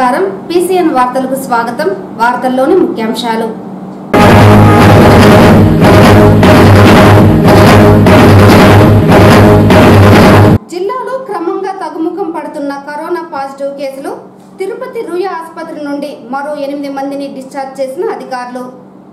నమస్కారం పీసీఎన్ వార్తలకు స్వాగతం వార్తల్లోని ముఖ్యాంశాలు జిల్లాలో క్రమంగా తగ్గుముఖం పడుతున్న కరోనా పాజిటివ్ కేసులు తిరుపతి రుయ ఆసుపత్రి నుండి మరో ఎనిమిది మందిని డిశ్చార్జ్ చేసిన అధికారులు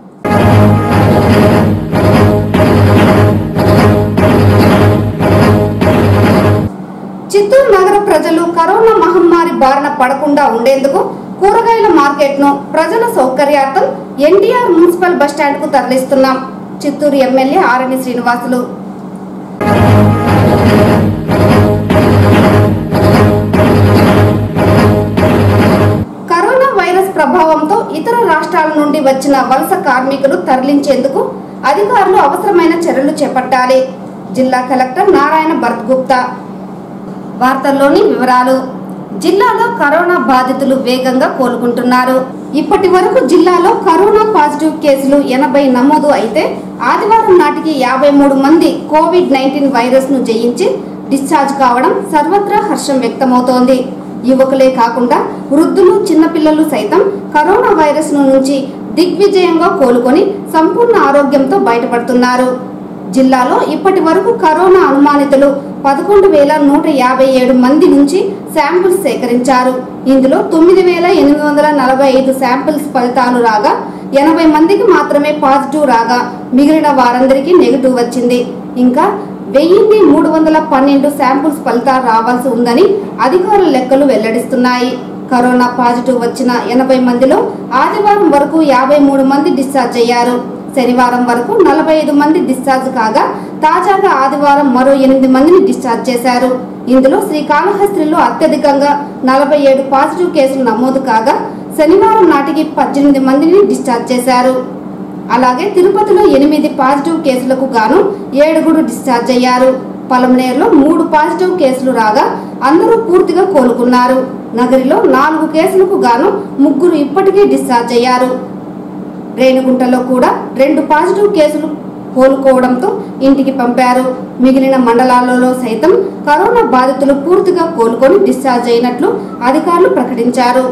చిత్తూరు నగర ప్రజలు కరోనా మహమ్మారి బారిన పడకుండా ఉండేందుకు కూరగాయల మార్కెట్ను ప్రజల సౌకర్యార్థం ఎన్టీఆర్ మున్సిపల్ బస్టాండ్ కు తరలిస్తున్నాం Chittoor MLA Arani Srinivasulu corona virus ప్రభావంతో ఇతర రాష్ట్రాల నుండి వచ్చిన వలస కార్మికులు తరలించేందుకు అధికారులు అవసరమైన చర్యలు చేపట్టాలి జిల్లా కలెక్టర్ నారాయణ భరత్ గుప్తా వార్తల్లోని వివరాలు జిల్లాలో కరోనా బాధితులు వేగంగా కోలుకుంటున్నారు ఇప్పటి వరకు జిల్లాలో కరోనా పాజిటివ్ కేసులు ఎనభై నమోదు అయితే ఆదివారం నాటికి యాభై మూడు మంది కోవిడ్ నైన్టీన్ వైరస్ ను జయించి డిశ్చార్జ్ కావడం సర్వత్రా హర్షం వ్యక్తమవుతోంది యువకులే కాకుండా వృద్ధులు చిన్నపిల్లలు సైతం కరోనా వైరస్ ను నుంచి దిగ్విజయంగా కోలుకొని సంపూర్ణ ఆరోగ్యంతో బయటపడుతున్నారు జిల్లాలో ఇప్పటి వరకు కరోనా అనుమానితులు పదకొండు వేల నూట యాభై ఏడు మంది నుంచి శాంపిల్స్ సేకరించారు ఇందులో తొమ్మిది వేల ఎనిమిది వందల నలభై ఐదు శాంపిల్స్ ఫలితాలు రాగా ఎనభై మందికి మాత్రమే పాజిటివ్ రాగా మిగిలిన వారందరికీ నెగిటివ్ వచ్చింది ఇంకా వెయ్యిన్ని మూడు వందల పన్నెండు శాంపిల్స్ ఫలితాలు రావాల్సి ఉందని అధికారుల లెక్కలు వెల్లడిస్తున్నాయి కరోనా పాజిటివ్ వచ్చిన ఎనభై మందిలో ఆదివారం వరకు యాభై మూడు మంది డిశ్చార్జ్ అయ్యారు శనివారం వరకు నలభై ఐదు మంది డిశ్చార్జ్ కాగా తాజాగా ఆదివారం మరో ఎనిమిది మందిని డిశ్చార్జ్ చేశారు ఇందులో శ్రీకాళహస్తిలో అత్యధికంగా నలభై ఏడు పాజిటివ్ కేసులు నమోదు కాగా శనివారం నాటికి పద్దెనిమిది మందిని డిశ్చార్జ్ చేశారు అలాగే తిరుపతిలో ఎనిమిది పాజిటివ్ కేసులకు గాను ఏడుగురు డిశ్చార్జ్ అయ్యారు పలమనేరులో మూడు పాజిటివ్ కేసులు రాగా అందరూ పూర్తిగా కోలుకున్నారు నగరిలో నాలుగు కేసులకు గాను ముగ్గురు ఇప్పటికీ డిశ్చార్జ్ అయ్యారు రేణిగుంటలో కూడా రెండు పాజిటివ్ కేసులు కోలుకోవడంతో ఇంటికి పంపారు మిగిలిన మండలాలలో సైతం కరోనా బాధితులు పూర్తిగా కోలుకొని డిశ్చార్జ్ అయినట్లు అధికారులు ప్రకటించారు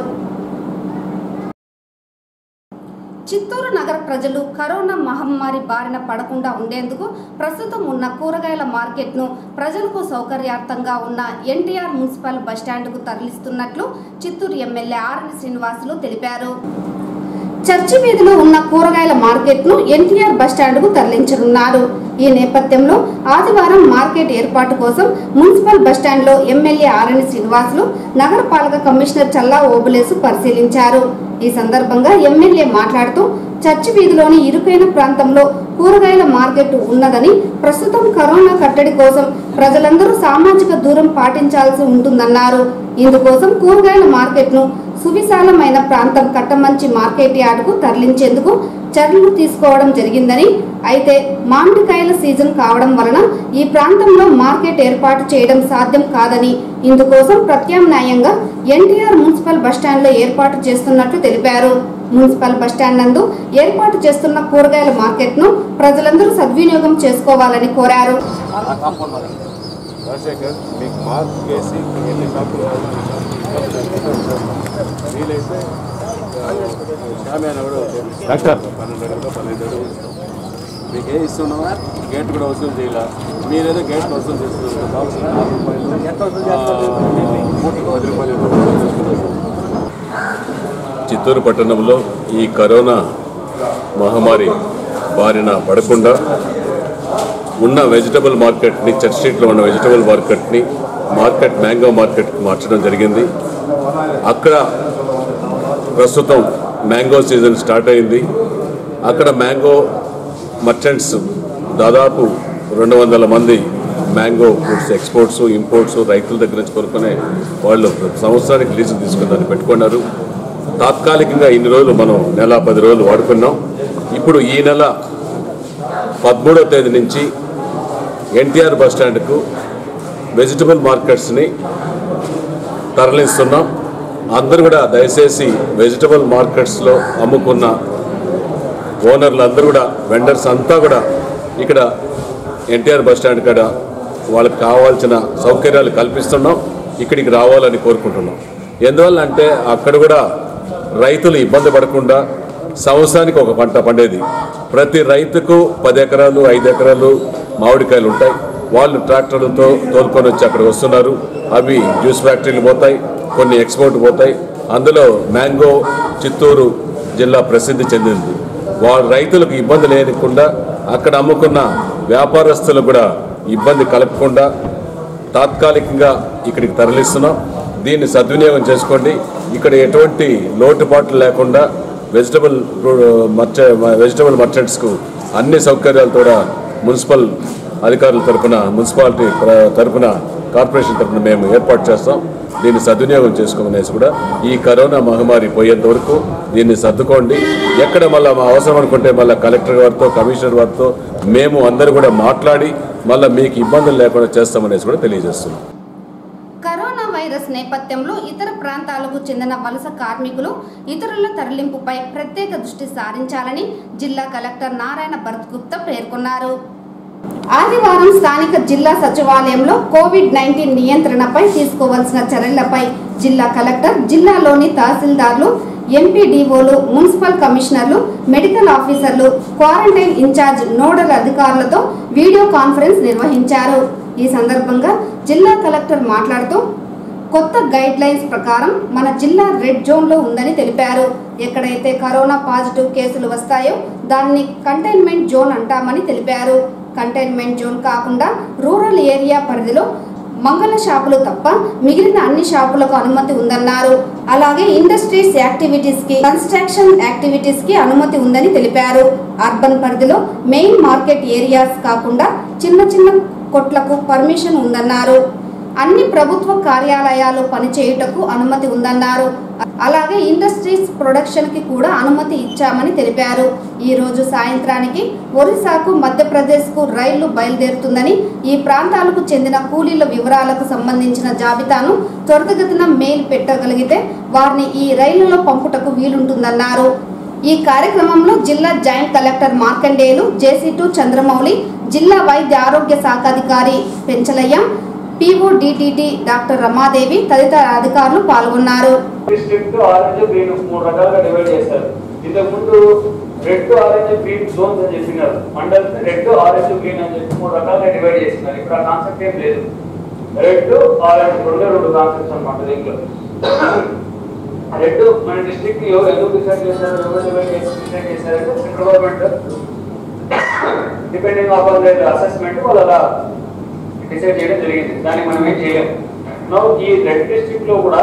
చిత్తూరు నగర ప్రజలు కరోనా మహమ్మారి బారిన పడకుండా ఉండేందుకు ప్రస్తుతం ఉన్న కూరగాయల మార్కెట్ను ప్రజలకు సౌకర్యార్థంగా ఉన్న ఎన్టీఆర్ మున్సిపల్ బస్టాండ్కు తరలిస్తున్నట్లు చిత్తూరు ఎమ్మెల్యే ఆర్ఎన్ శ్రీనివాసులు తెలిపారు చర్చి వీధిలో ఉన్న కూరగాయల మార్కెట్ను ఎన్టీఆర్ బస్టాండ్కు తరలించనున్నారు ఈ నేపథ్యంలో ఆదివారం మార్కెట్ ఏర్పాటు కోసం మున్సిపల్ బస్టాండ్లో ఎమ్మెల్యే ఆరణి శ్రీనివాసులు నగరపాలక కమిషనర్ చల్లా ఓబులేసు పరిశీలించారు ఈ సందర్భంగా ఎమ్మెల్యే మాట్లాడుతూ చర్చి వీధిలోని ఇరుకైన ప్రాంతంలో కూరగాయల మార్కెట్ ఉన్నదని ప్రస్తుతం కరోనా కట్టడి కోసం ప్రజలందరూ సామాజిక దూరం పాటించాల్సి ఉంటుందన్నారు ఇందుకోసం కూరగాయల మార్కెట్ను సువిశాలమైన ప్రాంతం కట్టమంచి మార్కెట్ యార్డుకు తరలించేందుకు చర్యలు తీసుకోవడం జరిగిందని అయితే మామిడికాయల సీజన్ కావడం వలన ఈ ప్రాంతంలో మార్కెట్ ఏర్పాటు చేయడం సాధ్యం కాదని ఇందుకోసం ప్రత్యామ్నాయంగా ఎన్టీఆర్ మున్సిపల్ బస్టాండ్లో ఏర్పాటు చేస్తున్నట్లు తెలిపారు మున్సిపల్ బస్టాండ్ నందు ఏర్పాటు చేస్తున్న కూరగాయల మార్కెట్ను ప్రజలందరూ సద్వినియోగం చేసుకోవాలని కోరారు రాజశేఖర్ మీకు మార్క్ వేసి ఎన్ని షాపులు వీలైతే షామియానా కూడా డాక్టర్. పన్నెండు అడుగులు పన్నెండు అడుగులు మీకు ఏ ఇస్తున్నామా గేట్ కూడా వసూలు చేయాల మీరేదో గేట్ వసూలు చేస్తున్నారు కావాల్సిన ఆరు రూపాయలు ఆ, మూటకు పది రూపాయలు వసూలు చేస్తున్నారు. చిత్తూరు పట్టణంలో ఈ కరోనా మహమ్మారి బారిన పడకుండా ఉన్న వెజిటబుల్ మార్కెట్ని చర్చ్ స్ట్రీట్లో ఉన్న వెజిటబుల్ మార్కెట్ని మార్కెట్ మ్యాంగో మార్కెట్కి మార్చడం జరిగింది అక్కడ ప్రస్తుతం మ్యాంగో సీజన్ స్టార్ట్ అయింది అక్కడ మ్యాంగో మర్చెంట్స్ దాదాపు రెండు వందల మంది మ్యాంగో ఫ్రూట్స్ ఎక్స్పోర్ట్స్ ఇంపోర్ట్స్ రైతుల దగ్గర నుంచి కొనుక్కునే వాళ్ళు సంవత్సరానికి లీజు తీసుకుని దాన్ని పెట్టుకున్నారు తాత్కాలికంగా ఇన్ని రోజులు మనం నెల పది రోజులు వాడుకున్నాం ఇప్పుడు ఈ నెల పదమూడవ తేదీ నుంచి ఎన్టీఆర్ బస్ స్టాండ్కు వెజిటబుల్ మార్కెట్స్ని తరలిస్తున్నాం అందరూ కూడా దయచేసి వెజిటబుల్ మార్కెట్స్లో అమ్ముకున్న ఓనర్లు అందరూ కూడా వెండర్స్ అంతా కూడా ఇక్కడ ఎన్టీఆర్ బస్ స్టాండ్ కాడ వాళ్ళకి కావాల్సిన సౌకర్యాలు కల్పిస్తున్నాం ఇక్కడికి రావాలని కోరుకుంటున్నాం ఎందువల్ల అంటే అక్కడ కూడా రైతులు ఇబ్బంది పడకుండా సంవత్సరానికి ఒక పంట పండేది ప్రతి రైతుకు పది ఎకరాలు ఐదు ఎకరాలు మామిడికాయలు ఉంటాయి వాళ్ళు ట్రాక్టర్లతో తోలుకొని వచ్చి అక్కడ వస్తున్నారు అవి జ్యూస్ ఫ్యాక్టరీలు పోతాయి కొన్ని ఎక్స్పోర్ట్ పోతాయి అందులో మ్యాంగో చిత్తూరు జిల్లా ప్రసిద్ధి చెందింది వాళ్ళ రైతులకు ఇబ్బంది లేకుండా అక్కడ అమ్ముకున్న వ్యాపారస్తులకు కూడా ఇబ్బంది కలగకుండా తాత్కాలికంగా ఇక్కడికి తరలిస్తున్నాం దీన్ని సద్వినియోగం చేసుకోండి ఇక్కడ ఎటువంటి లోటుపాట్లు లేకుండా వెజిటబుల్ మర్చ వెజిటబుల్ మర్చెంట్స్కు అన్ని సౌకర్యాలు కూడా మున్సిపల్ అధికారుల తరపున మున్సిపాలిటీ ప్ర- తరపున కార్పొరేషన్ తరపున మేము ఏర్పాటు చేస్తాం దీన్ని సద్వినియోగం చేసుకోమనేసి కూడా ఈ కరోనా మహమ్మారి పోయేంత వరకు దీన్ని సర్దుకోండి ఎక్కడ మళ్ళీ మా అవసరం అనుకుంటే మళ్ళీ కలెక్టర్ వారితో కమిషనర్ వారితో మేము అందరూ కూడా మాట్లాడి మళ్ళీ మీకు ఇబ్బందులు లేకుండా చేస్తామనేసి కూడా తెలియజేస్తున్నాం కరోనా వైరస్ నేపథ్యంలో ఇతర ప్రాంతాలకు చెందిన వలస కార్మికులు ఇతరుల తరలింపుపై ప్రత్యేక దృష్టి సారించాలని జిల్లా కలెక్టర్ నారాయణ భరత్ గుప్తా పేర్కొన్నారు ఆదివారం స్థానిక జిల్లా సచివాలయంలో కోవిడ్ నైన్టీన్ నియంత్రణపై తీసుకోవాల్సిన చర్యలపై జిల్లా కలెక్టర్ జిల్లాలోని తహసీల్దార్లు ఎంపీడీఓలు మున్సిపల్ కమిషనర్లు మెడికల్ ఆఫీసర్లు క్వారంటైన్ ఇన్ఛార్జ్ నోడల్ అధికారులతో వీడియో కాన్ఫరెన్స్ నిర్వహించారు ఈ సందర్భంగా జిల్లా కలెక్టర్ మాట్లాడుతూ కొత్త గైడ్ లైన్స్ ప్రకారం మన జిల్లా రెడ్ జోన్లో ఉందని తెలిపారు ఎక్కడైతే కరోనా పాజిటివ్ కేసులు వస్తాయో దాన్ని కంటైన్మెంట్ జోన్ అంటామని తెలిపారు కంటైన్మెంట్ జోన్ కాకుండా రూరల్ ఏరియా పరిధిలో మంగళ షాపులు తప్ప మిగిలిన అన్ని షాపులకు అనుమతి ఉందన్నారు అలాగే ఇండస్ట్రీస్ యాక్టివిటీస్ కి కన్స్ట్రక్షన్ యాక్టివిటీస్ కి అనుమతి ఉందని తెలిపారు అర్బన్ పరిధిలో మెయిన్ మార్కెట్ ఏరియాస్ కాకుండా చిన్న చిన్న కొట్లకు పర్మిషన్ ఉందన్నారు అన్ని ప్రభుత్వ కార్యాలయాలు పనిచేయుటకు అనుమతి ఉందన్నారు అలాగే ఇండస్ట్రీస్ ప్రొడక్షన్ కి కూడా అనుమతి ఇచ్చామని తెలిపారు ఈ రోజు సాయంత్రానికి ఒరిస్సాకు మధ్యప్రదేశ్ కు రైళ్లు బయలుదేరుతుందని ఈ ప్రాంతాలకు చెందిన కూలీల వివరాలకు సంబంధించిన జాబితాను త్వరితగతిన మెయిల్ పెట్టగలిగితే వారిని ఈ రైళ్లలో పంపుటకు వీలుంటుందన్నారు ఈ కార్యక్రమంలో జిల్లా joint collector Markandeyulu JC two Chandramouli జిల్లా వైద్య ఆరోగ్య శాఖాధికారి Penchalaiah PO DTT doctor Ramadevi తదితర అధికారులు పాల్గొన్నారు డిస్ట్రిక్ట్ ఆరెంజ్ గ్రీన్ మూడు రకాలుగా డివైడ్ చేశారు ఇంతకు ముందు రెడ్ ఆరెంజ్ గ్రీన్ జోన్స్ అని చెప్పినారు మండల్స్ రెడ్ ఆరెంజ్ గ్రీన్ అని చెప్పి మూడు రకాలుగా డివైడ్ చేసినారు ఇప్పుడు ఆ కాన్సెప్ట్ ఏం లేదు రెడ్ ఆరెంజ్ రెండే రెండు కాన్సెప్ట్స్ అనమాట దీంట్లో రెడ్ మన డిస్ట్రిక్ట్ ఎందుకు డిసైడ్ చేశారు ఎవరు డివైడ్ చేసి డిసైడ్ చేశారంటే central government depending on their assessment వాళ్ళు అలా డిసైడ్ చేయడం జరిగింది దాన్ని మనం ఏం చేయలేము నో ఈ రెడ్ డిస్ట్రిక్ట్ లో కూడా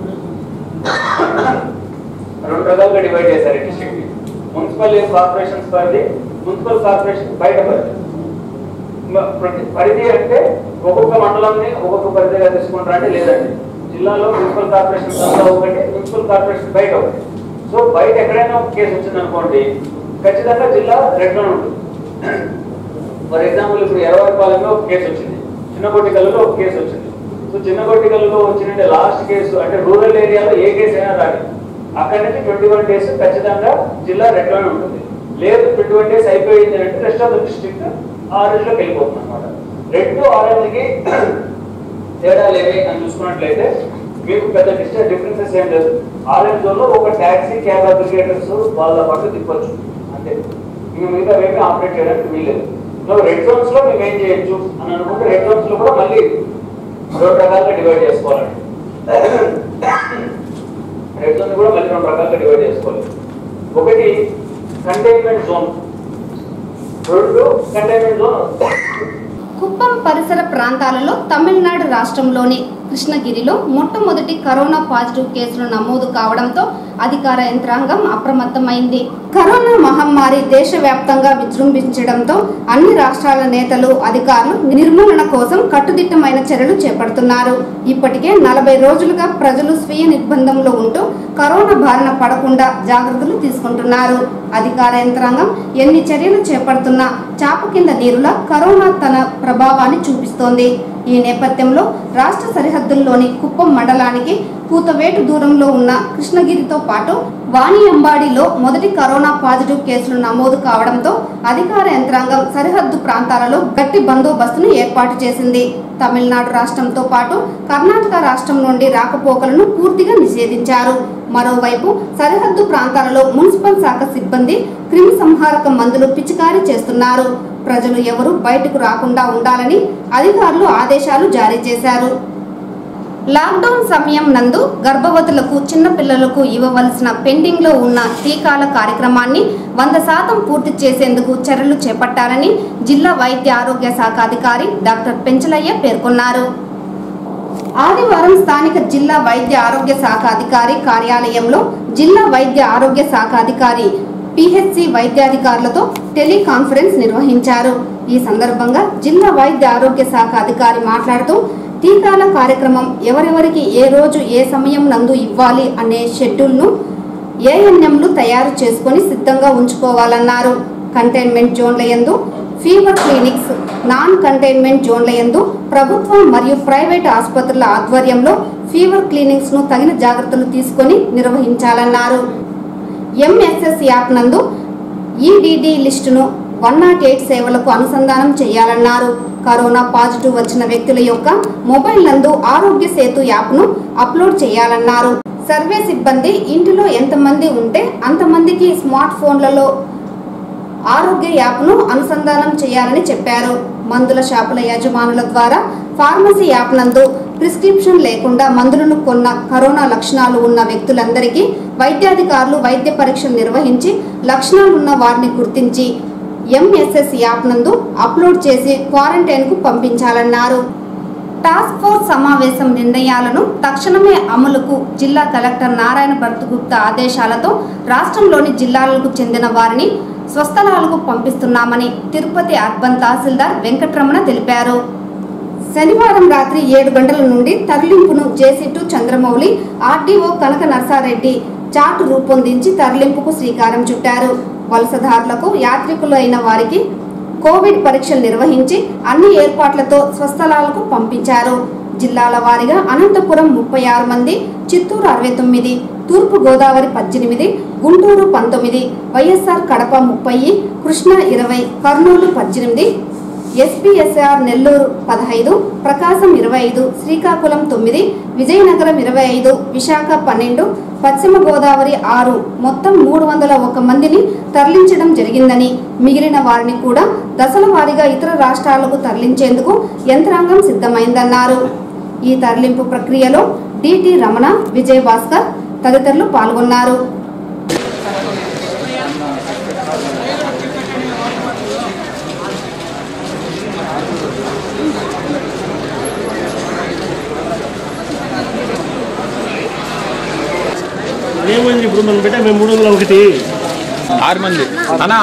రెండు రకాలుగా డివైడ్ చేశారు డిస్ట్రిక్ట్ మున్సిపల్ కార్పొరేషన్స్ పరిధి మున్సిపల్ కార్పొరేషన్ బయట పరిధి మ- ప్రతి పరిధి అంటే ఒక్కొక్క మండలాన్ని ఒక్కొక్క పరిధిగా తీసుకుంటారా అంటే లేదండి జిల్లాలో మున్సిపల్ కార్పొరేషన్ అంతా ఒకటి మున్సిపల్ కార్పొరేషన్ బయట ఒకటి సో బయట ఎక్కడైనా ఒక కేసు వచ్చింది అనుకోండి ఖచ్చితంగా జిల్లా రెడ్లోనే ఉంటుంది ఫర్ ఎగ్జాంపుల్ ఇప్పుడు ఎర్రవారిపాలెంలో ఒక కేసు వచ్చింది చిన్నగొట్టికల్లో ఒక కేసు వచ్చింది సో చిన్నగొట్టికల్లో వచ్చిన లాస్ట్ కేసు అంటే రూరల్ ఏరియాలో ఏ కేసు అయినా రాని అక్కడి నుంచి ట్వంటీ వన్ డేస్ ఖచ్చితంగా జిల్లా రెడ్లోనే ఉంటుంది లేదు ట్వంటీ వన్ డేస్ అయిపోయింది అంటే rest of the district orange లోకి వెళ్ళిపోతుంది అనమాట రెడ్ ఆరెంజ్ కి తేడాలు ఏమి అని చూసుకున్నట్లయితే మీకు పెద్ద డిస్టెన్స్ డిఫరెన్సెస్ ఏం లేదు ఆరెంజ్ జోన్ లో ఒక టాక్సీ క్యాబ్ అప్లికేటర్స్ వాళ్ళ పట్టు తిప్పొచ్చు అంతే ఇంకా మిగతా ఏమీ ఆపరేట్ చేయడానికి వీలేదు సో రెడ్ జోన్స్ లో మేము ఏం చేయొచ్చు అని అనుకుంటే రెడ్ జోన్స్ లో కూడా మళ్ళీ రెండు రకాలుగా డివైడ్ చేసుకోవాలండి రెడ్ జోన్ కూడా మళ్ళీ రెండు రకాలుగా డివైడ్ చేసుకోవాలి ఒకటి కంటైన్మెంట్ జోన్ రెండు కంటైన్మెంట్ జోన్ కుప్పం పరిసర ప్రాంతాలలో తమిళనాడు రాష్ట్రంలోని కృష్ణగిరిలో మొట్టమొదటి కరోనా పాజిటివ్ కేసులు నమోదు కావడంతో అధికార యంత్రాంగం అప్రమత్తమైంది కరోనా మహమ్మారి దేశవ్యాప్తంగా విజృంభించడంతో అన్ని రాష్ట్రాల నేతలు అధికారులు నిర్మూలన కోసం కట్టుదిట్టమైన చర్యలు చేపడుతున్నారు ఇప్పటికే నలభై రోజులుగా ప్రజలు స్వీయ నిర్బంధంలో ఉంటూ కరోనా బారిన పడకుండా జాగ్రత్తలు తీసుకుంటున్నారు అధికార యంత్రాంగం ఎన్ని చర్యలు చేపడుతున్నా చాప కింద నీరులా కరోనా తన ప్రభావాన్ని చూపిస్తోంది ఈ నేపథ్యంలో రాష్ట్ర సరిహద్దుల్లోని కుప్పం మండలానికి కూతవేటు దూరంలో ఉన్న కృష్ణగిరితో పాటు వాణియంబాడిలో మొదటి కరోనా పాజిటివ్ కేసులు నమోదు కావడంతో అధికార యంత్రాంగం సరిహద్దు ప్రాంతాలలో గట్టి బందోబస్తును ఏర్పాటు చేసింది తమిళనాడు రాష్ట్రంతో పాటు కర్ణాటక రాష్ట్రం నుండి రాకపోకలను పూర్తిగా నిషేధించారు మరోవైపు సరిహద్దు ప్రాంతాలలో మున్సిపల్ శాఖ సిబ్బంది క్రిమి సంహారక మందులు పిచికారీ చేస్తున్నారు ప్రజలు ఎవరూ బయటకు రాకుండా ఉండాలని అధికారులు ఆదేశాలు జారీ చేశారు లాక్డౌన్ సమయం నందు గర్భవతులకు చిన్నపిల్లలకు ఇవ్వవలసిన పెండింగ్ లో ఉన్న టీకాల కార్యక్రమాన్ని వంద శాతం పూర్తి చేసేందుకు చర్యలు చేపట్టాలని జిల్లా వైద్య ఆరోగ్య శాఖ అధికారి డాక్టర్ పెంచలయ్య పేర్కొన్నారు ఆదివారం స్థానిక జిల్లా వైద్య ఆరోగ్య శాఖ అధికారి కార్యాలయంలో జిల్లా వైద్య ఆరోగ్య శాఖ అధికారి పిహెచ్సి వైద్యాధికారులతో టెలికాన్ఫరెన్స్ నిర్వహించారు ఈ సందర్భంగా జిల్లా వైద్య ఆరోగ్య శాఖ అధికారి మాట్లాడుతూ టీకాల కార్యక్రమం ఎవరెవరికి ఏ రోజు ఏ సమయం నందు ఇవ్వాలి అనే షెడ్యూల్ను ఏఎన్ఎంలు తయారు చేసుకొని సిద్ధంగా ఉంచుకోవాలన్నారు కంటైన్మెంట్ జోన్ల యందు ఫీవర్ క్లినిక్స్ నాన్ కంటైన్మెంట్ జోన్ల యందు ప్రభుత్వం మరియు ప్రైవేట్ ఆసుపత్రుల ఆధ్వర్యంలో ఫీవర్ క్లినిక్స్ ను తగిన జాగ్రత్తలు తీసుకొని నిర్వహించాలన్నారు ఎంఎస్ఎస్ యాప్ నందు ఈడీడీ లిస్టును వన్ నాట్ ఎయిట్ సేవలకు అనుసంధానం చేయాలన్నారు కరోనా పాజిటివ్ వచ్చిన వ్యక్తుల యొక్క మొబైల్ నందు ఆరోగ్య సేతు యాప్ను అప్లోడ్ చేయాలన్నారు సర్వే సిబ్బంది ఇంటిలో ఎంతమంది ఉంటే అంతమందికి స్మార్ట్ ఫోన్లలో ఆరోగ్య యాప్ను అనుసంధానం చేయాలని చెప్పారు మందుల షాపుల యజమానుల ద్వారా ఫార్మసీ యాప్ నందు ప్రిస్క్రిప్షన్ లేకుండా మందులను కొన్న కరోనా లక్షణాలు ఉన్న వ్యక్తులందరికీ వైద్యాధికారులు వైద్య పరీక్షలు నిర్వహించి లక్షణాలున్న వారిని గుర్తించి ఎంఎస్ఎస్ యాప్ నందు అప్లోడ్ చేసి క్వారంటైన్కు పంపించాలన్నారు టాస్క్ ఫోర్స్ సమావేశం నిర్ణయాలను తక్షణమే అమలుకు జిల్లా కలెక్టర్ నారాయణ భరతగుప్తా ఆదేశాలతో రాష్ట్రంలోని జిల్లాలకు చెందిన వారిని స్వస్థలాలకు పంపిస్తున్నామని తిరుపతి అర్బన్ తహసీల్దార్ వెంకటరమణ తెలిపారు శనివారం రాత్రి ఏడు గంటల నుండి తరలింపును JC Chandramouli RDO Kanaka Narsareddy chart రూపొందించి తరలింపుకు శ్రీకారం చుట్టారు వలసదారులకు యాత్రికులు అయిన వారికి కోవిడ్ పరీక్షలు నిర్వహించి అన్ని ఏర్పాట్లతో స్వస్థలాలకు పంపించారు జిల్లాల వారీగా అనంతపురం ముప్పై ఆరు మంది చిత్తూరు అరవై తొమ్మిది తూర్పు గోదావరి పద్దెనిమిది గుంటూరు పంతొమ్మిది వైఎస్ఆర్ కడప ముప్పై కృష్ణా ఇరవై కర్నూలు పద్దెనిమిది ఎస్పీఎస్ఆర్ నెల్లూరు పదహైదు ప్రకాశం ఇరవై ఐదు శ్రీకాకుళం తొమ్మిది విజయనగరం ఇరవై ఐదు విశాఖ పన్నెండు పశ్చిమ గోదావరి ఆరు మొత్తం మూడు వందల ఒక మందిని తరలించడం జరిగిందని మిగిలిన వారిని కూడా దశల వారీగా ఇతర రాష్ట్రాలకు తరలించేందుకు యంత్రాంగం సిద్ధమైందన్నారు ఈ తరలింపు ప్రక్రియలో డిటి రమణ విజయ్ భాస్కర్ తదితరులు పాల్గొన్నారు ఏమైంది ఇప్పుడు మనం పెట్టా మేము మూడు వందల ఒకటి ఆరు మంది అన్నా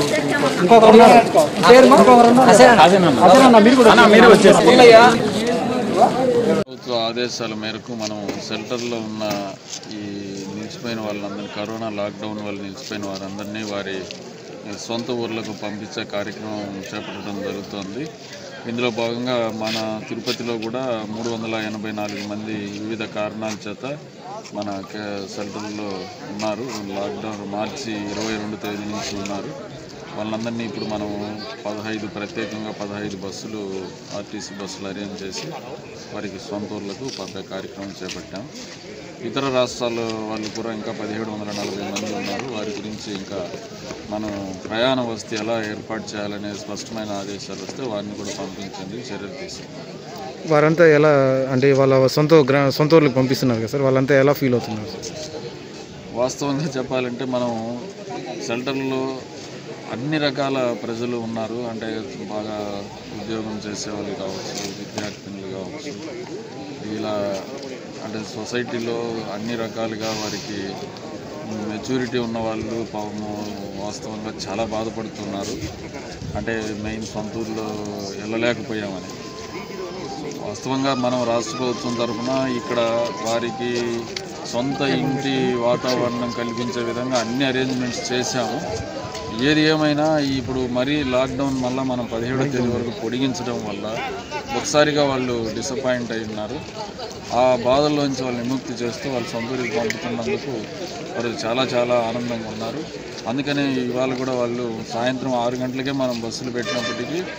అదేనన్నా మీరు వచ్చేసి ప్రభుత్వ ఆదేశాల మేరకు మనం షెల్టర్లో ఉన్న ఈ నిలిచిపోయిన వాళ్ళందరినీ కరోనా లాక్డౌన్ వల్ల నిలిచిపోయిన వారందరినీ వారి సొంత ఊర్లకు పంపించే కార్యక్రమం చేపట్టడం జరుగుతోంది ఇందులో భాగంగా మన తిరుపతిలో కూడా మూడు వందల ఎనభై నాలుగు మంది వివిధ కారణాల చేత మన కే- షెల్టర్లో ఉన్నారు లాక్డౌన్ మార్చి ఇరవై రెండు తేదీ నుంచి ఉన్నారు వాళ్ళందరినీ ఇప్పుడు మనం పదహైదు ప్రత్యేకంగా పదహైదు బస్సులు ఆర్టీసీ బస్సులు అరేంజ్ చేసి వారికి సొంత ఊర్లకు పంపే కార్యక్రమం చేపట్టాం ఇతర రాష్ట్రాల వాళ్ళు కూడా ఇంకా పదిహేడు వందల నలభై మంది ఉన్నారు వారి గురించి ఇంకా మనం ప్రయాణ వసతి ఎలా ఏర్పాటు చేయాలనే స్పష్టమైన ఆదేశాలు వస్తే వారిని కూడా పంపించేందుకు చర్యలు తీసుకుంటాం వారంతా ఎలా అంటే వాళ్ళ సొంత గ్రా సొంత ఊర్లకు పంపిస్తున్నారు కదా సార్ వాళ్ళంతా ఎలా ఫీల్ అవుతున్నారు వాస్తవంగా చెప్పాలంటే మనం షెల్టర్లో అన్ని రకాల ప్రజలు ఉన్నారు అంటే బాగా ఉద్యోగం చేసేవాళ్ళు కావచ్చు విద్యార్థినులు కావచ్చు ఇలా అంటే సొసైటీలో అన్ని రకాలుగా వారికి మెచ్యూరిటీ ఉన్న వాళ్ళు పాపము వాస్తవంగా చాలా బాధపడుతున్నారు అంటే మెయిన్ సొంత ఊర్లో వెళ్ళలేకపోయామని వాస్తవంగా మనం రాష్ట్ర ప్రభుత్వం తరఫున ఇక్కడ వారికి సొంత ఇంటి వాతావరణం కల్పించే విధంగా అన్ని అరేంజ్మెంట్స్ చేశాము ఏది ఏమైనా ఇప్పుడు మరీ లాక్డౌన్ మళ్ళీ మనం పదిహేడో తేదీ వరకు పొడిగించడం వల్ల ఒకసారిగా వాళ్ళు డిసప్పాయింట్ అయి ఉన్నారు ఆ బాధల్లోంచి వాళ్ళు విముక్తి చేస్తూ వాళ్ళు సొంత ఊరికి పంపుతున్నందుకు వారు చాలా చాలా ఆనందంగా ఉన్నారు అందుకనే ఇవాళ కూడా వాళ్ళు సాయంత్రం ఆరు గంటలకే మనం బస్సులు పెట్టినప్పటికీ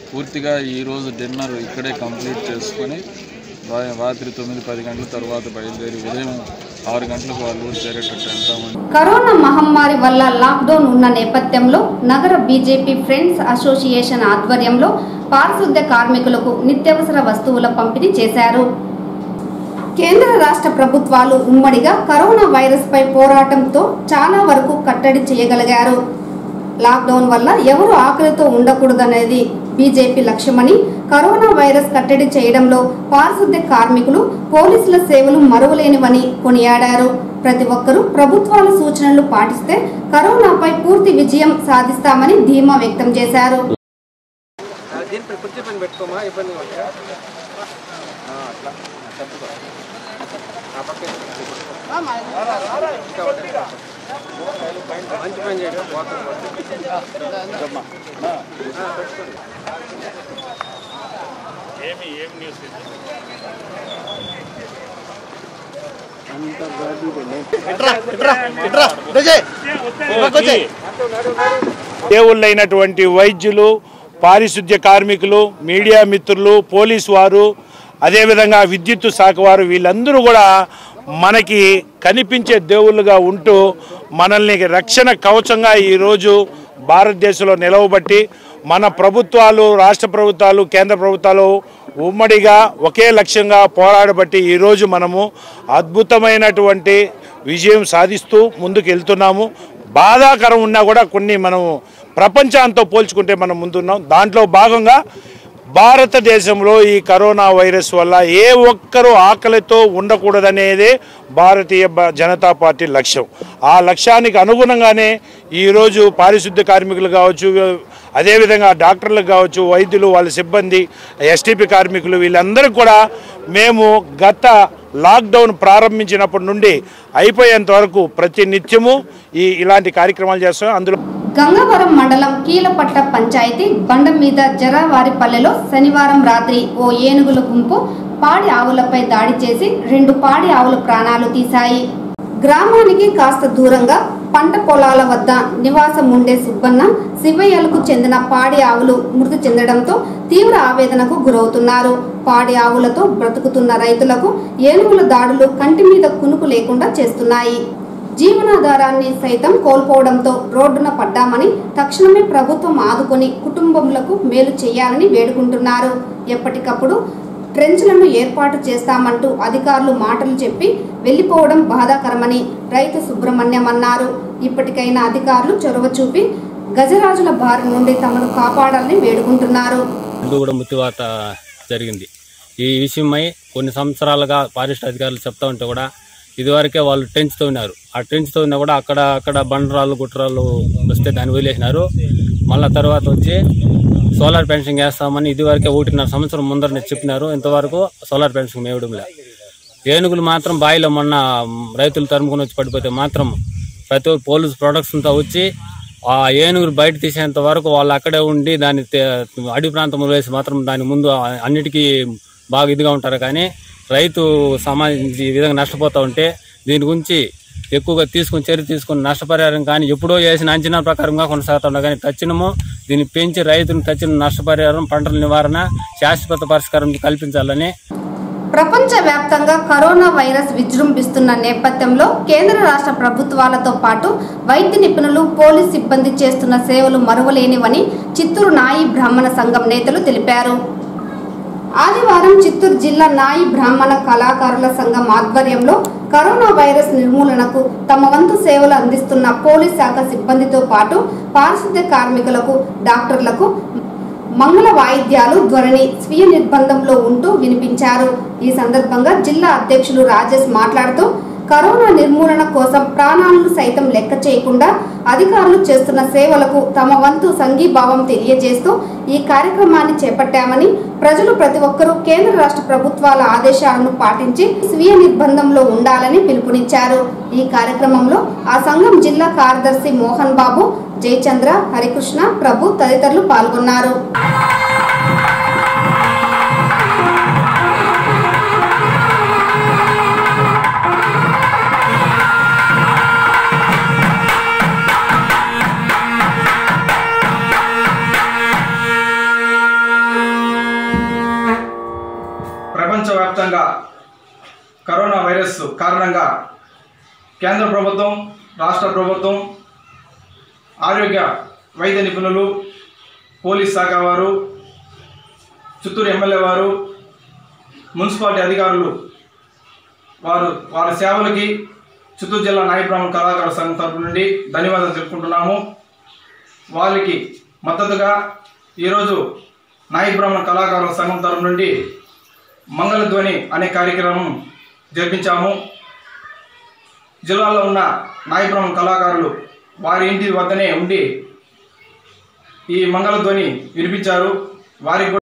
పూర్తిగా ఈరోజు డిన్నర్ ఇక్కడే కంప్లీట్ చేసుకొని రా- రాత్రి తొమ్మిది పది గంటల తర్వాత బయలుదేరి ఉదయం ఆరు గంటలకు వాళ్ళు ఊరు చేరేటట్టు వెళ్తామని కరోనా మహమ్మారి వల్ల లాక్డౌన్ ఉన్న నేపథ్యంలో నగర బీజేపీ ఫ్రెండ్స్ అసోసియేషన్ ఆధ్వర్యంలో పారిశుద్ధ్య కార్మికులకు నిత్యావసర వస్తువుల పంపిణీ చేశారు కేంద్ర రాష్ట్ర ప్రభుత్వాలు ఉమ్మడిగా కరోనా వైరస్ పై పోరాటంతో చాలా వరకు కట్టడి చేయగలిగారు లాక్డౌన్ వల్ల ఎవరు ఆకలితో ఉండకూడదనేది బీజేపీ లక్ష్యమని కరోనా వైరస్ కట్టడి చేయడంలో పారిశుద్ధ్య కార్మికులు పోలీసుల సేవలు మరువలేనివని కొనియాడారు ప్రతి ఒక్కరూ ప్రభుత్వాల సూచనలు పాటిస్తే కరోనాపై పూర్తి విజయం సాధిస్తామని ధీమా వ్యక్తం చేశారు దేవుళ్ళైనటువంటి వైద్యులు పారిశుద్ధ్య కార్మికులు మీడియా మిత్రులు పోలీసు వారు అదేవిధంగా విద్యుత్ శాఖ వారు వీళ్ళందరూ కూడా మనకి కనిపించే దేవుళ్ళుగా ఉంటూ మనల్ని రక్షణ కవచంగా ఈరోజు భారతదేశంలో నిలవబట్టి మన ప్రభుత్వాలు రాష్ట్ర ప్రభుత్వాలు కేంద్ర ప్రభుత్వాలు ఉమ్మడిగా ఒకే లక్ష్యంగా పోరాడబట్టి ఈరోజు మనము అద్భుతమైనటువంటి విజయం సాధిస్తూ ముందుకు వెళ్తున్నాము బాధాకరం ఉన్నా కూడా కొన్ని మనము ప్రపంచాంతో పోల్చుకుంటే మనం ముందున్నాం దాంట్లో భాగంగా భారతదేశంలో ఈ కరోనా వైరస్ వల్ల ఏ ఒక్కరూ ఆకలితో ఉండకూడదనేదే భారతీయ బ- జనతా పార్టీ లక్ష్యం ఆ లక్ష్యానికి అనుగుణంగానే ఈరోజు పారిశుద్ధ్య కార్మికులు కావచ్చు అదేవిధంగా డాక్టర్లకు కావచ్చు వైద్యులు వాళ్ళ సిబ్బంది ఎస్టీపీ కార్మికులు వీళ్ళందరికీ కూడా మేము గత లాక్డౌన్ ప్రారంభించినప్పటి నుండి అయిపోయేంత వరకు ప్రతి నిత్యము ఈ ఇలాంటి కార్యక్రమాలు చేస్తాం అందులో గంగవరం మండలం కీలపట్ట పంచాయతీ బండ మీద జరావారిపల్లెలో శనివారం రాత్రి ఓ ఏనుగుల గుంపు పాడి ఆవులపై దాడి చేసి రెండు పాడి ఆవుల ప్రాణాలు తీశాయి గ్రామానికి కాస్త దూరంగా పంట పొలాల వద్ద నివాసం ఉండే సుబ్బన్న శివయ్యలకు చెందిన పాడి ఆవులు మృతి చెందడంతో తీవ్ర ఆవేదనకు గురవుతున్నారు పాడి ఆవులతో బ్రతుకుతున్న రైతులకు ఏనుగుల దాడులు కంటి మీద కునుకు లేకుండా చేస్తున్నాయి జీవనాధారాన్ని సైతం కోల్పోవడంతో రోడ్డున పడ్డామని తక్షణమే ప్రభుత్వం ఆదుకొని కుటుంబములకు మేలు చేయాలని వేడుకుంటున్నారు ఎప్పటికప్పుడు ట్రెంచ్లను ఏర్పాటు చేస్తామంటూ అధికారులు మాటలు చెప్పి వెళ్లిపోవడం బాధాకరమని రైతు సుబ్రహ్మణ్యం అన్నారు ఇప్పటికైనా అధికారులు చొరవ చూపి గజరాజుల బారి నుండి తమను కాపాడాలని వేడుకుంటున్నారు ముందు కూడా మృత్యువాత జరిగింది ఈ విషయమై కొన్ని సంవత్సరాలుగా ఫారెస్ట్ అధికారులు చెప్తా ఉంటే కూడా ఇదివరకే వాళ్ళు ట్రెంచ్ తవ్వినారు ఆ ట్రెంచ్ తవ్వినా కూడా అక్కడ అక్కడ బండరాళ్ళు గుట్రాలు వస్తే దాన్ని వదిలేసినారు మళ్ళా తర్వాత వచ్చి సోలార్ పెన్షన్ వేస్తామని ఇదివరకే ఒకటిన్నర సంవత్సరం ముందరనే చెప్పినారు ఇంతవరకు సోలార్ పెన్షన్ మేవడం లే ఏనుగులు మాత్రం బావిలో మొన్న రైతులు తరుముకొని వచ్చి పడిపోతే మాత్రం ప్రతి ఒక్క పోలీస్ ప్రొడక్షన్తో వచ్చి ఆ ఏనుగులు బయట తీసేంత వరకు వాళ్ళు అక్కడే ఉండి దాన్ని తే- అడవి ప్రాంతంలో వేసి మాత్రం దాని ముందు అన్నిటికీ బాగా ఇదిగా ఉంటారు కానీ రైతు సమాజం ఈ విధంగా నష్టపోతూ ఉంటే దీని గురించి ఎక్కువగా తీసుకుని చర్య తీసుకుని నష్టపరిహారం కానీ ఎప్పుడో వేసిన అంచనా ప్రకారంగా కొనసాగుతుండే కానీ తక్షణము దీన్ని పెంచి రైతులకు తక్షణ నష్టపరిహారం పంటల నివారణ శాశ్వత పరిష్కారం కల్పించాలని ప్రపంచ వ్యాప్తంగా కరోనా వైరస్ విజృంభిస్తున్న నేపథ్యంలో కేంద్ర రాష్ట్ర ప్రభుత్వాలతో పాటు వైద్య నిపుణులు పోలీస్ సిబ్బంది చేస్తున్న సేవలు మరువలేనివని చిత్తూరు నాయి బ్రాహ్మణ సంఘం నేతలు తెలిపారు ఆదివారం చిత్తూరు జిల్లా నాయి బ్రాహ్మణ కళాకారుల సంఘం ఆధ్వర్యంలో కరోనా వైరస్ నిర్మూలనకు తమ వంతు సేవలు అందిస్తున్న పోలీస్ శాఖ సిబ్బందితో పాటు పారిశుద్ధ్య కార్మికులకు డాక్టర్లకు మంగళ వాయిద్యాలు ధ్వనిని స్వీయ నిర్బంధంలో ఉంటూ వినిపించారు ఈ సందర్భంగా జిల్లా అధ్యక్షులు రాజేష్ మాట్లాడుతూ కరోనా నిర్మూలన కోసం ప్రాణాలను సైతం లెక్క చేయకుండా అధికారులు చేస్తున్న సేవలకు తమ వంతు సంఘీభావం తెలియజేస్తూ ఈ కార్యక్రమాన్ని చేపట్టామని ప్రజలు ప్రతి ఒక్కరూ కేంద్ర రాష్ట్ర ప్రభుత్వాల ఆదేశాలను పాటించి స్వీయ నిర్బంధంలో ఉండాలని పిలుపునిచ్చారు ఈ కార్యక్రమంలో ఆ సంఘం జిల్లా కార్యదర్శి మోహన్ బాబు జయచంద్ర హరికృష్ణ ప్రభు తదితరులు పాల్గొన్నారు కారణంగా కేంద్ర ప్రభుత్వం రాష్ట్ర ప్రభుత్వం ఆరోగ్య వైద్య నిపుణులు పోలీస్ శాఖ వారు చిత్తూరు ఎమ్మెల్యే వారు మున్సిపాలిటీ అధికారులు వారు వారి సేవలకి చిత్తూరు జిల్లా నాయ బ్రాహ్మణ కళాకారుల సంఘం తరపు నుండి ధన్యవాదాలు తెలుపుకుంటున్నాము వాళ్ళకి మద్దతుగా ఈరోజు నాయ బ్రాహ్మణ కళాకారుల సంఘం తరపు నుండి మంగళధ్వని అనే కార్యక్రమం జరిపించాము జిల్లాలో ఉన్న నాయ బ్రాహ్మణ కళాకారులు వారి ఇంటి వద్దనే ఉండి ఈ మంగళధ్వని వినిపించారు వారికి కూడా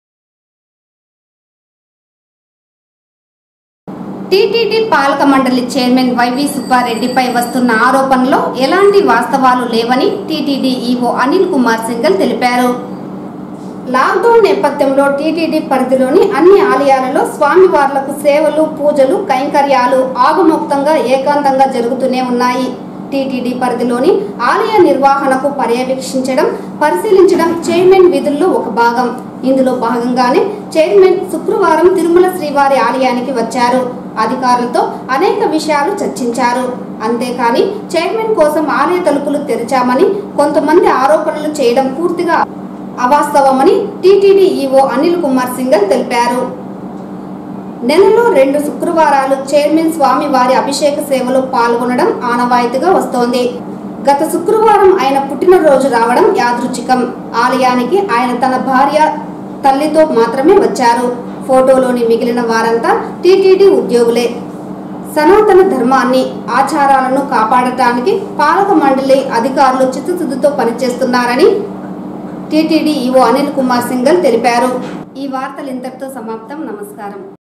టీటీడీ పాలక మండలి చైర్మన్ వైవి సుబ్బారెడ్డిపై వస్తున్న ఆరోపణలో ఎలాంటి వాస్తవాలు లేవని టీటీడీ ఈవో అనిల్ కుమార్ సింగల్ తెలిపారు లాక్డౌన్ నేపథ్యంలో టీటీడీ పరిధిలోని అన్ని ఆలయాలలో స్వామివార్లకు సేవలు పూజలు కైంకర్యాలు ఆగమోక్తంగా ఏకాంతంగా జరుగుతూనే ఉన్నాయి టీటీడీ పరిధిలోని ఆలయ నిర్వహణకు పర్యవేక్షించడం పరిశీలించడం చైర్మన్ విధుల్లో ఒక భాగం ఇందులో భాగంగానే చైర్మన్ శుక్రవారం తిరుమల శ్రీవారి ఆలయానికి వచ్చారు అధికారులతో అనేక విషయాలు చర్చించారు అంతేకాని చైర్మన్ కోసం ఆలయ తలుపులు తెరిచామని కొంతమంది ఆరోపణలు చేయడం పూర్తిగా అవాస్తవమని టీటీడీ ఈవో అనిల్ కుమార్ సింగల్ తెలిపారు నెలలో రెండు శుక్రవారాలు చైర్మన్ స్వామి వారి అభిషేక సేవలో పాల్గొనడం ఆనవాయితీగా వస్తోంది గత శుక్రవారం ఆయన పుట్టినరోజు రావడం యాదృచ్ఛికం ఆలయానికి ఆయన తన భార్య తల్లితో మాత్రమే వచ్చారు ఫోటోలోని మిగిలిన వారంతా టీటీడీ ఉద్యోగులే సనాతన ధర్మాన్ని ఆచారాలను కాపాడటానికి పాలక మండలి అధికారులు చిత్తశుద్ధితో పనిచేస్తున్నారని టీటీడీ ఈవో అనిల్ కుమార్ సింగల్ తెలిపారు ఈ వార్తలు ఇంతటితో సమాప్తం నమస్కారం